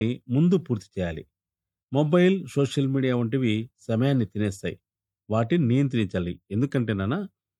ముందు పూర్తి చేయాలి. మొబైల్, సోషల్ మీడియా వంటివి సమయాన్ని తినేస్తాయి. వాటిని నియంత్రించాలి. ఎందుకంటే నాన్న,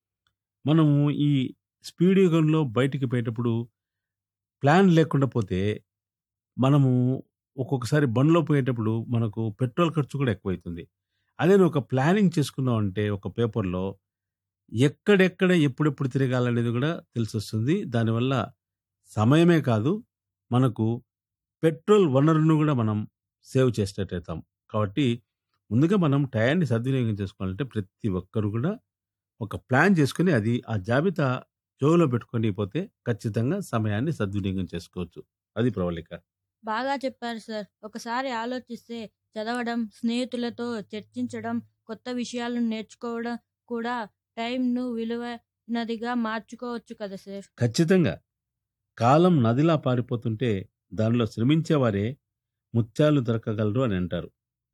మనము ఈ స్పీడ్ యుగంలో బయటికి పోయేటప్పుడు ప్లాన్ లేకుండా పోతే, మనము ఒక్కొక్కసారి బండిలో పోయేటప్పుడు మనకు పెట్రోల్ ఖర్చు కూడా ఎక్కువైతుంది. అదే నువ్వు ఒక ప్లానింగ్ చేసుకున్నావంటే ఒక పేపర్‌లో ఎక్కడెక్కడ, ఎప్పుడెప్పుడు తిరగాలనేది కూడా తెలిసొస్తుంది. దానివల్ల సమయమే కాదు, మనకు పెట్రోల్ వనరును కూడా మనం సేవ్ చేసినట్టయితాం. కాబట్టి ముందుగా మనం టయాన్ని సద్వినియోగం చేసుకోవాలంటే ప్రతి ఒక్కరు కూడా ఒక ప్లాన్ చేసుకొని అది ఆ జాబితా చెవులో పెట్టుకొని పోతే ఖచ్చితంగా సమయాన్ని సద్వినియోగం చేసుకోవచ్చు. అది ప్రవళిక. బాగా చెప్పారు సార్. ఒకసారి ఆలోచిస్తే చదవడం, స్నేహితులతో చర్చించడం, కొత్త విషయాలను నేర్చుకోవడం కూడా టైంను విలువైనదిగా మార్చుకోవచ్చు కదా సార్. ఖచ్చితంగా. కాలం నదిలా పారిపోతుంటే దానిలో శ్రమించేవారే ముత్యాలు దొరకగలరు అని అంటారు.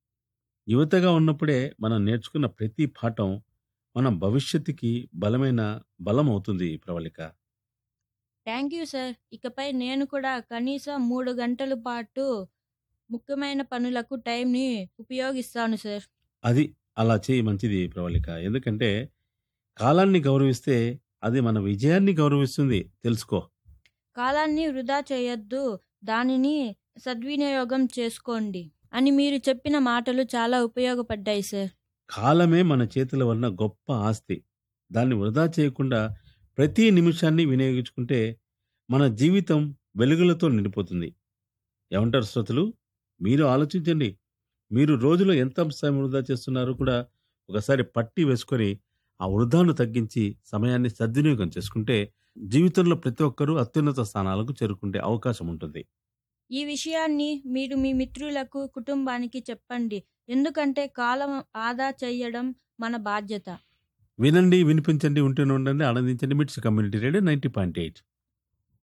యువతగా ఉన్నప్పుడే మనం నేర్చుకున్న ప్రతి పాఠం మన భవిష్యత్తుకి బలమైన బలం అవుతుంది ప్రవళిక. Thank you sir. ఇకపై నేను కూడా కనీసం 3 గంటల పాటు ముఖ్యమైన పనులకు టైంని ఉపయోగిస్తాను సార్. అది అలా చెయ్యి మంచిది ప్రవళిక. ఎందుకంటే కాలాన్ని గౌరవిస్తే అది మన విజయాన్ని గౌరవిస్తుంది తెలుసుకో. కాలాన్ని వృధా చేయొద్దు. దానిని సద్వినియోగం చేసుకోండి అని మీరు చెప్పిన మాటలు చాలా ఉపయోగపడ్డాయి సార్. కాలమే మన చేతిలో ఉన్న గొప్ప ఆస్తి. దాన్ని వృధా చేయకుండా ప్రతి నిమిషాన్ని వినియోగించుకుంటే మన జీవితం వెలుగులతో నిండిపోతుంది. ఏమంటారు శ్రోతలు? మీరు ఆలోచించండి. మీరు రోజులో ఎంత సమయం వృధా చేస్తున్నారో కూడా ఒకసారి పట్టి వేసుకొని ఆ వృధాను తగ్గించి సమయాన్ని సద్వినియోగం చేసుకుంటే జీవితంలో ప్రతి ఒక్కరూ అత్యున్నత స్థానాలకు చేరుకునే అవకాశం ఉంటుంది. ఈ విషయాన్ని మీరు మీ మిత్రులకు, కుటుంబానికి చెప్పండి. ఎందుకంటే కాలం ఆదా చెయ్యడం మన బాధ్యత. వినండి, వినిపించండి, ఉంటూనే ఉండండి, ఆనందించండి. మిట్స్ కమ్యూనిటీ రేడియో 90.8